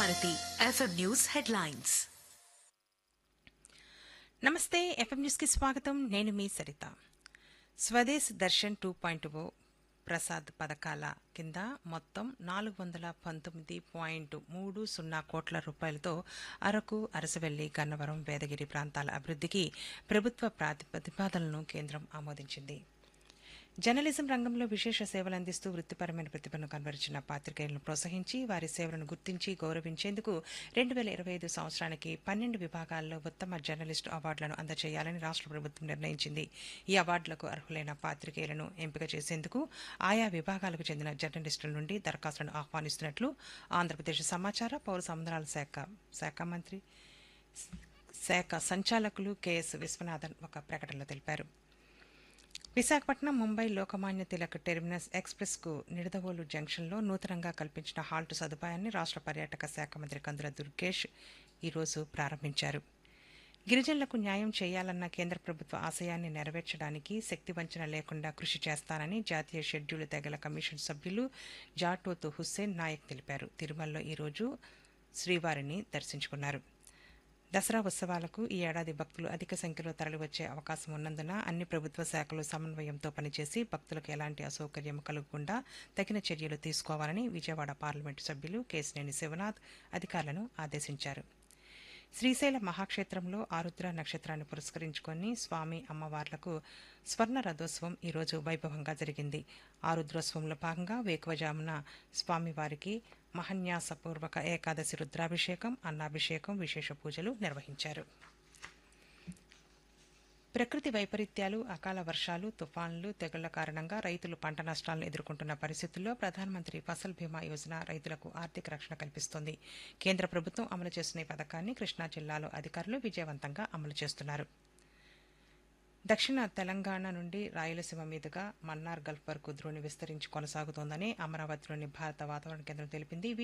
Bharati FM news headlines నమస్తే FM న్యూస్కి స్వాగతం నేను మీ Saritha Swadesh Darshan two point O Prasad పథకాల కింద మొత్తం నాలుగు వందల పంతొమ్మిది పాయింట్ మూడు సున్నా కోట్ల రూపాయలతో అరకు అరసవెల్లి గన్నవరం వేదగిరి ప్రాంతాల అభివృద్ధికి ప్రభుత్వ ప్రాతి ప్రతిపాదనలను కేంద్రం ఆమోదించింది జర్నలిజం రంగంలో విశేష సేవలు అందిస్తూ వృత్తిపరమైన ప్రతిభను కనబరిచిన పాత్రికేయులను ప్రోత్సహించి వారి సేవలను గుర్తించి గౌరవించేందుకు రెండు వేల ఇరవై ఐదు సంవత్సరానికి పన్నెండు విభాగాల్లో ఉత్తమ జర్నలిస్టు అవార్డులను అందజేయాలని రాష్ట్ర ప్రభుత్వం నిర్ణయించింది ఈ అవార్డులకు అర్హులైన పాత్రికేయులను ఎంపిక చేసేందుకు ఆయా విభాగాలకు చెందిన జర్నలిస్టుల నుండి దరఖాస్తులను ఆహ్వానిస్తున్నట్లు ఆంధ్రప్రదేశ్ సమాచార పౌర సముద్రాల శాఖ శాఖ మంత్రి శాఖ సంచాలకులు కెఎస్ విశ్వనాథన్ ఒక ప్రకటనలో తెలిపారు విశాఖపట్నం ముంబై లోకమాన్య తిలక్ టెర్మినస్ ఎక్స్ప్రెస్ కు నిడదవోలు జంక్షన్లో నూతనంగా కల్పించిన హాల్ట్ సదుపాయాన్ని రాష్ట్ర పర్యాటక శాఖ మంత్రి కందుల దుర్గేష్ ఈరోజు ప్రారంభించారు గిరిజనులకు న్యాయం చేయాలన్న కేంద్ర ప్రభుత్వ ఆశయాన్ని నెరవేర్చడానికి శక్తి వంచన లేకుండా కృషి చేస్తానని జాతీయ షెడ్యూల్ తెగల కమిషన్ సభ్యులు జాటోతు హుస్సేన్ నాయక్ తెలిపారు తిరుమలలో ఈరోజు శ్రీవారిని దర్శించుకున్నారు దసరా ఉత్సవాలకు ఈ ఏడాది భక్తులు అధిక సంఖ్యలో తరలివచ్చే అవకాశం ఉన్నందున అన్ని ప్రభుత్వ శాఖలు సమన్వయంతో పనిచేసి భక్తులకు ఎలాంటి అసౌకర్యం కలగకుండా తగిన చర్యలు తీసుకోవాలని విజయవాడ పార్లమెంటు సభ్యులు కేసినేని శివనాథ్ అధికారులను ఆదేశించారు శ్రీశైల మహాక్షేత్రంలో ఆరుద్ర నక్షత్రాన్ని పురస్కరించుకొని స్వామి అమ్మవార్లకు స్వర్ణ రథోత్సవం ఈరోజు వైభవంగా జరిగింది ఆరుద్రోత్సవంలో భాగంగా వేకువజామున స్వామివారికి మహన్యాసపూర్వక ఏకాదశి రుద్రాభిషేకం అన్నాభిషేకం విశేష పూజలు నిర్వహించారు ప్రకృతి వైపరీత్యాలు అకాల వర్షాలు తుఫాన్లు తెగుళ్ల కారణంగా రైతులు పంట నష్టాలను ఎదుర్కొంటున్న పరిస్థితుల్లో ప్రధానమంత్రి ఫసల్ బీమా యోజన రైతులకు ఆర్థిక రక్షణ కల్పిస్తోంది కేంద్ర ప్రభుత్వం అమలు చేస్తున్న ఈ పథకాన్ని కృష్ణా జిల్లాలో అధికారులు విజయవంతంగా అమలు చేస్తున్నారు దక్షిణ తెలంగాణ నుండి రాయలసీమ మీదుగా మన్నార్ గల్ఫ్ వరకు ద్రోణి విస్తరించి కొనసాగుతోందని అమరావతిలోని భారత వాతావరణ కేంద్రం తెలిపింది